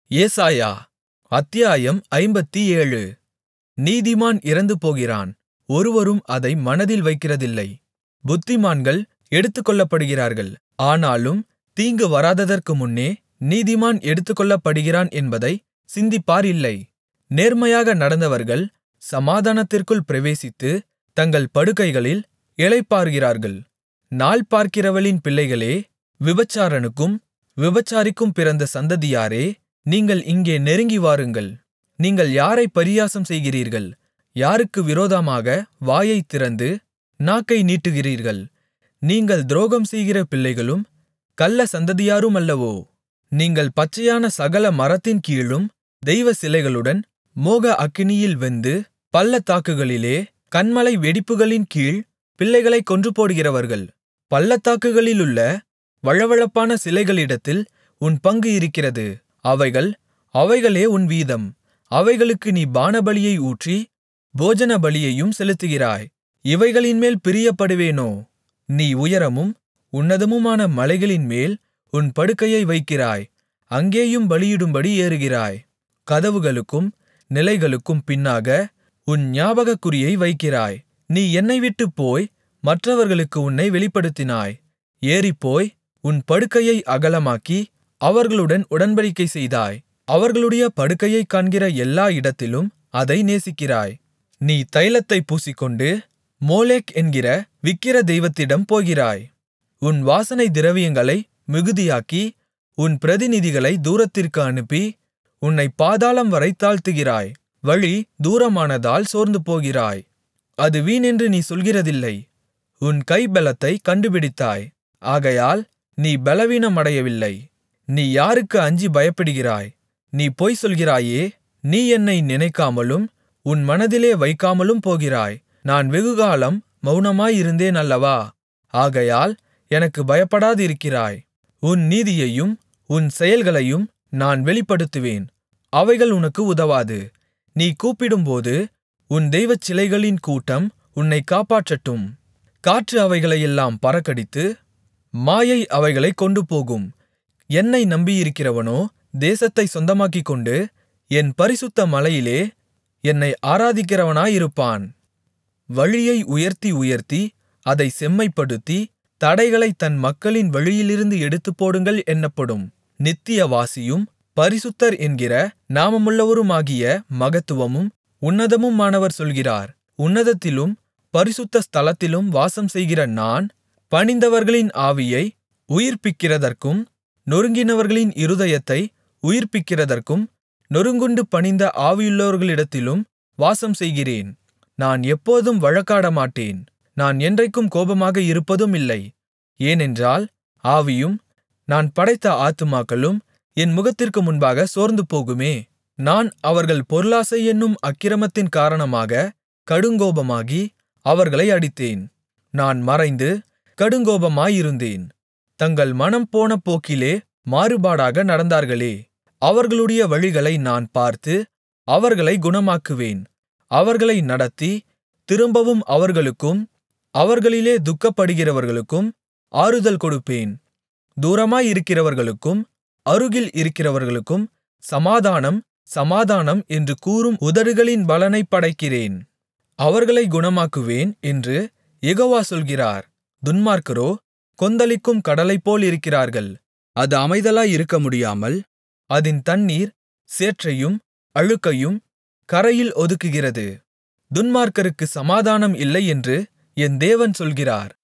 ஏசாயா அத்தியாயம் ஐம்பத்தேழு நீதிமான் இறந்துபோகிறான் ஒருவரும் அதை மனதில் வைக்கிறதில்லை புத்திமான்கள் எடுத்துக்கொள்ளப்படுகிறார்கள் ஆனாலும் தீங்கு வராததற்குமுன்னே நீதிமான் எடுத்துக்கொள்ளப்படுகிறான் என்பதைச் சிந்திப்பார் இல்லை நேர்மையாக நடந்தவர்கள் சமாதானத்திற்குள் பிரவேசித்து தங்கள் படுக்கைகளில் இளைப்பாறுகிறார்கள் நாள் பார்க்கிறவளின் பிள்ளைகளே விபசாரனுக்கும் விபசாரிக்கும் பிறந்த சந்ததியாரே நீங்கள் இங்கே நெருங்கி வாருங்கள் நீங்கள் யாரைப் பரியாசம் செய்கிறீர்கள் யாருக்கு விரோதமாக வாயைத் திறந்து நாக்கை நீட்டுகிறீர்கள் நீங்கள் துரோகம்செய்கிற பிள்ளைகளும் கள்ள சந்ததியாருமல்லவோ நீங்கள் பச்சையான சகல மரத்தின் கீழும் தெய்வ சிலைகளுடன் மோக அக்கினியில் வெந்து பள்ளத்தாக்குகளிலே கன்மலை வெடிப்புகளின் கீழ் பிள்ளைகளைக் கொன்றுபோடுகிறவர்கள் பள்ளத்தாக்குகளிலுள்ள வழவழப்பான சிலைகளிடத்தில் உன் பங்கு இருக்கிறது அவைகள் அவைகளே உன் வீதம் அவைகளுக்கு நீ பானபலியை ஊற்றி போஜனபலியையும் செலுத்துகிறாய் இவைகளின்மேல் பிரியப்படுவேனோ நீ உயரமும் உன்னதமுமான மலைகளின்மேல் உன் படுக்கையை வைக்கிறாய் அங்கேயும் பலியிடும்படி ஏறுகிறாய் கதவுகளுக்கும் நிலைகளுக்கும் பின்னாக உன் ஞாபகக்குறியை வைக்கிறாய் நீ என்னைவிட்டுப் போய் மற்றவர்களுக்கு உன்னை வெளிப்படுத்தினாய் ஏறிப்போய் உன் படுக்கையை அகலமாக்கி அவர்களுடன் உடன்படிக்கை செய்தாய் அவர்களுடைய படுக்கையைக் காண்கிற எல்லா இடத்திலும் அதை நேசிக்கிறாய் நீ தைலத்தைப் பூசிக்கொண்டு மோளேக் என்கிற விக்கிர தெய்வத்திடம் போகிறாய் உன் வாசனை திரவியங்களை மிகுதியாக்கி உன் பிரதிநிதிகளை தூரத்திற்கு அனுப்பி உன்னைப் பாதாளம் வரை தாழ்த்துகிறாய் வழி தூரமானதால் சோர்ந்துபோகிறாய் அது வீணென்று நீ சொல்கிறதில்லை உன் கைபெலத்தைக் கண்டுபிடித்தாய் ஆகையால் நீ பெலவீனமடையவில்லை நீ யாருக்கு அஞ்சி பயப்படுகிறாய் நீ பொய் சொல்கிறாயே நீ என்னை நினைக்காமலும் உன் மனதிலே வைக்காமலும் போகிறாய் நான் வெகுகாலம் மவுனமாயிருந்தேன் அல்லவா ஆகையால் எனக்கு பயப்படாதிருக்கிறாய் உன் நீதியையும் உன் செயல்களையும் நான் வெளிப்படுத்துவேன் அவைகள் உனக்கு உதவாது நீ கூப்பிடும்போது உன் தெய்வச்சிலைகளின் கூட்டம் உன்னைக் காப்பாற்றட்டும் காற்று அவைகளையெல்லாம் பறக்கடித்து மாயை அவைகளைக் கொண்டுபோகும் என்னை நம்பியிருக்கிறவனோ தேசத்தைச் சொந்தமாக்கிக்கொண்டு என் பரிசுத்த மலையிலே என்னை ஆராதிக்கிறவனாயிருப்பான் வழியை உயர்த்தி உயர்த்தி அதைச் செம்மைப்படுத்தி தடைகளைத் தன் மக்களின் வழியிலிருந்து எடுத்துப்போடுங்கள் என்னப்படும் நித்தியவாசியும் பரிசுத்தர் என்கிற நாமமுள்ளவருமாகிய மகத்துவமும் உன்னதமுமானவர் சொல்கிறார் உன்னதத்திலும் பரிசுத்த ஸ்தலத்திலும் வாசம் செய்கிற நான் பணிந்தவர்களின் ஆவியை உயிர்ப்பிக்கிறதற்கும் நொறுங்கினவர்களின் இருதயத்தை உயிர்ப்பிக்கிறதற்கும் நொறுங்குண்டு பணிந்த ஆவியுள்ளவர்களிடத்திலும் வாசம் செய்கிறேன் நான் எப்போதும் வழக்காடமாட்டேன் நான் என்றைக்கும் கோபமாக இருப்பதுமில்லை ஏனென்றால் ஆவியும் நான் படைத்த ஆத்துமாக்களும் என் முகத்திற்கு முன்பாக சோர்ந்துபோகுமே நான் அவர்கள் பொருளாசை என்னும் அக்கிரமத்தின் காரணமாக கடுங்கோபமாகி அவர்களை அடித்தேன் நான் மறைந்து கடுங்கோபமாயிருந்தேன் தங்கள் மனம் போன போக்கிலே மாறுபாடாக நடந்தார்களே அவர்களுடைய வழிகளை நான் பார்த்து அவர்களை குணமாக்குவேன் அவர்களை நடத்தி திரும்பவும் அவர்களுக்கும் அவர்களிலே துக்கப்படுகிறவர்களுக்கும் ஆறுதல் கொடுப்பேன் தூரமாயிருக்கிறவர்களுக்கும் அருகில் இருக்கிறவர்களுக்கும் சமாதானம் சமாதானம் என்று கூறும் உதடுகளின் பலனைப் படைக்கிறேன் அவர்களை குணமாக்குவேன் என்று யெகோவா சொல்கிறார் துன்மார்க்கரோ கொந்தளிக்கும் கடலைப்போலிருக்கிறார்கள் அது அமைதலாயிருக்க முடியாமல் அதின் தண்ணீர் சேற்றையும் அழுக்கையும் கரையில் ஒதுக்குகிறது துன்மார்க்கருக்கு சமாதானம் இல்லை என்று என் தேவன் சொல்கிறார்